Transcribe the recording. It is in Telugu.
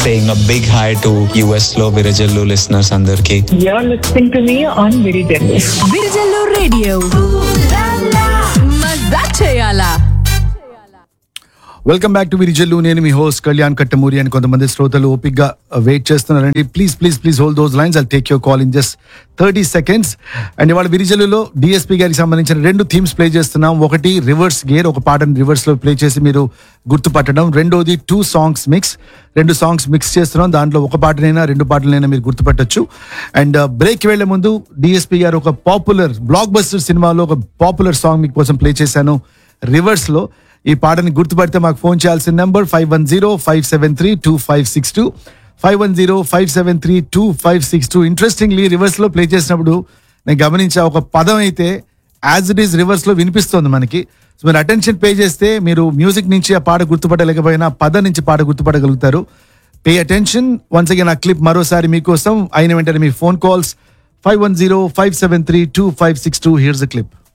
saying a big hi to US లో విరజల్లు listeners అందరికి You're listening to me on Viridian. Virijallu radio మజా చేయాలా వెల్కమ్ బ్యాక్ టు విరిజల్లు నేను మీ హోస్ట్ కళ్యాణ్ కట్టమూరి అని కొంతమంది శ్రోతలు ఓపిక్గా వెయిట్ చేస్తున్నారండి please please please hold those lines I take your call in just thirty seconds and ఇవాళ విరిజల్లులో డిఎస్పీ గారికి సంబంధించిన రెండు థీమ్స్ ప్లే చేస్తున్నాం ఒకటి రివర్స్ గేర్ ఒక పాటను రివర్స్ లో ప్లే చేసి మీరు గుర్తుపట్టడం రెండోది టూ సాంగ్స్ మిక్స్ రెండు సాంగ్స్ మిక్స్ చేస్తున్నాం దాంట్లో ఒక పాటనైనా రెండు పాటలైనా మీరు గుర్తుపట్టొచ్చు అండ్ బ్రేక్ వెళ్లే ముందు డిఎస్పీ గారు ఒక పాపులర్ బ్లాక్ బస్టర్ సినిమాలో ఒక పాపులర్ సాంగ్ మీకోసం ప్లే చేశాను రివర్స్ లో ఈ పాటని గుర్తుపడితే మాకు ఫోన్ చేయాల్సిన number five one zero five seven three two five six two five one zero five seven three two five six two interestingly reverse లో ప్లే చేసినప్పుడు నేను గమనించా ఒక పదం అయితే యాజ్ ఇట్ ఈస్ రివర్స్ లో వినిపిస్తుంది మనకి సో మీరు అటెన్షన్ పే చేస్తే మీరు మ్యూజిక్ నుంచి ఆ పాట గుర్తుపట్టలేకపోయినా పద నుంచి పాట గుర్తుపట్టగలుగుతారు పే అటెన్షన్ వన్స్ అగైన్ ఆ క్లిప్ మరోసారి మీకోసం అయిన వెంటనే మీ phone calls five one zero five seven three two five six two here's the clip